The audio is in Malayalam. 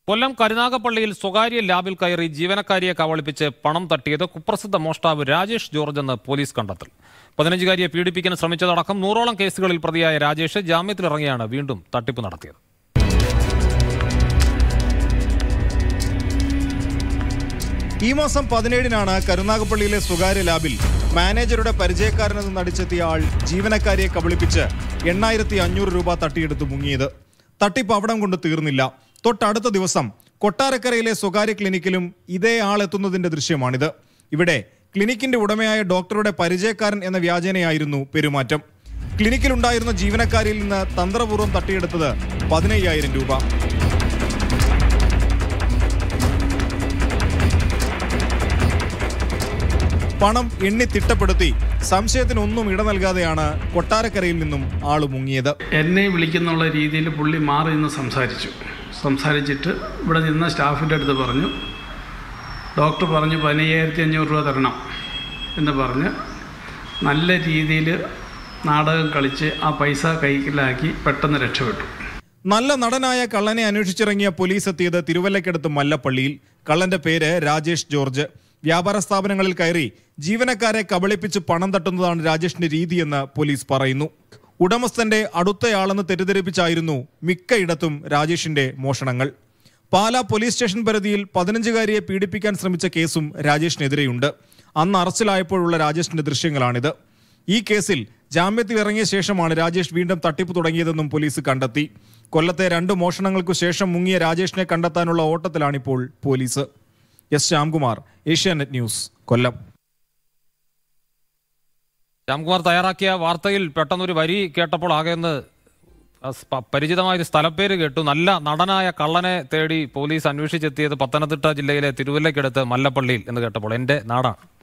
കൊല്ലം കരുനാഗപ്പള്ളിയിൽ സ്വകാര്യ ലാബിൽ കയറി ജീവനക്കാരിയെ കബളിപ്പിച്ച് പണം തട്ടിയത് കുപ്രസിദ്ധ മോഷ്ടാവ് രാജേഷ് ജോർജ് എന്ന് പോലീസ് കണ്ടെത്തൽ പതിനഞ്ചുകാരിയെ പീഡിപ്പിക്കാൻ ശ്രമിച്ചതടക്കം നൂറോളം കേസുകളിൽ പ്രതിയായ രാജേഷ് ജാമ്യത്തിലിറങ്ങിയാണ് വീണ്ടും തട്ടിപ്പ് നടത്തിയത് ഈ മാസം പതിനേഴിനാണ് കരുനാഗപ്പള്ളിയിലെ സ്വകാര്യ ലാബിൽ മാനേജറുടെ പരിചയക്കാരനെന്ന് നടിച്ചെത്തിയ ആൾ ജീവനക്കാരിയെ കബളിപ്പിച്ച് എണ്ണായിരത്തി അഞ്ഞൂറ് രൂപ തട്ടിയെടുത്ത് മുങ്ങിയത് തട്ടിപ്പ് അവിടം കൊണ്ട് തീർന്നില്ല തൊട്ടടുത്ത ദിവസം കൊട്ടാരക്കരയിലെ സ്വകാര്യ ക്ലിനിക്കിലും ഇതേ ആൾ എത്തുന്നതിന്റെ ദൃശ്യമാണിത് ഇവിടെ ക്ലിനിക്കിന്റെ ഉടമയായ ഡോക്ടറുടെ പരിചയക്കാരൻ എന്ന വ്യാജേനയായിരുന്നു പെരുമാറ്റം ക്ലിനിക്കിലുണ്ടായിരുന്ന ജീവനക്കാരിയിൽ നിന്ന് തന്ത്രപൂർവ്വം തട്ടിയെടുത്തത് പതിനയ്യായിരം രൂപ പണം എണ്ണി തിട്ടപ്പെടുത്തി സംശയത്തിനൊന്നും ഇട നൽകാതെയാണ് കൊട്ടാരക്കരയിൽ നിന്നും ആള് മുങ്ങിയത് എന്നെ വിളിക്കുന്നുള്ള രീതിയിൽ പുള്ളി മാറി നിന്ന് സംസാരിച്ചു സംസാരിച്ചിട്ട് ഇവിടെ നിന്ന സ്റ്റാഫിൻ്റെ അടുത്ത് പറഞ്ഞു ഡോക്ടർ പറഞ്ഞു പതിനയ്യായിരത്തി അഞ്ഞൂറ് രൂപ തരണം എന്ന് പറഞ്ഞ് നല്ല രീതിയിൽ നാടകം കളിച്ച് ആ പൈസ കൈക്കലാക്കി പെട്ടെന്ന് രക്ഷപ്പെട്ടു നല്ല നടനായ കള്ളനെ അന്വേഷിച്ചിറങ്ങിയ പോലീസ് എത്തിയത് തിരുവല്ലക്കടുത്ത് മല്ലപ്പള്ളിയിൽ കള്ളന്റെ പേര് രാജേഷ് ജോർജ് വ്യാപാര സ്ഥാപനങ്ങളിൽ കയറി ജീവനക്കാരെ കബളിപ്പിച്ച് പണം തട്ടുന്നതാണ് രാജേഷിന്റെ രീതിയെന്ന് പോലീസ് പറയുന്നു ഉടമസ്ഥന്റെ അടുത്തയാളെന്ന് തെറ്റിദ്ധരിപ്പിച്ചായിരുന്നു മിക്കയിടത്തും രാജേഷിന്റെ മോഷണങ്ങൾ പാലാ പോലീസ് സ്റ്റേഷൻ പരിധിയിൽ പതിനഞ്ചുകാരിയെ പീഡിപ്പിക്കാൻ ശ്രമിച്ച കേസും രാജേഷിനെതിരെയുണ്ട് അന്ന് അറസ്റ്റിലായപ്പോഴുള്ള രാജേഷിന്റെ ദൃശ്യങ്ങളാണിത് ഈ കേസിൽ ജാമ്യത്തിൽ ഇറങ്ങിയ ശേഷമാണ് രാജേഷ് വീണ്ടും തട്ടിപ്പ് തുടങ്ങിയതെന്നും പോലീസ് കണ്ടെത്തി കൊല്ലത്തെ രണ്ട് മോഷണങ്ങൾക്കു ശേഷം മുങ്ങിയ രാജേഷിനെ കണ്ടെത്താനുള്ള ഓട്ടത്തിലാണിപ്പോൾ police S Shyamkumar Asianet news Kollam Shyamkumar തയ്യാറാക്കിയ വാർത്തയിൽ പെട്ടെന്നൊരു വരി കേട്ടപ്പോൾ ആകെ ഒന്ന് അസ് പ- പരിചിതമായ ഒരു സ്ഥലപ്പേര് കേട്ടു നല്ല നടനായ കള്ളനെ തേടി പോലീസ് അന്വേഷിച്ചെത്തിയത് പത്തനംതിട്ട ജില്ലയിലെ തിരുവല്ലയ്ക്കടുത്ത് മല്ലപ്പള്ളിയിൽ എന്ന് കേട്ടപ്പോൾ എൻ്റെ നാടാണ്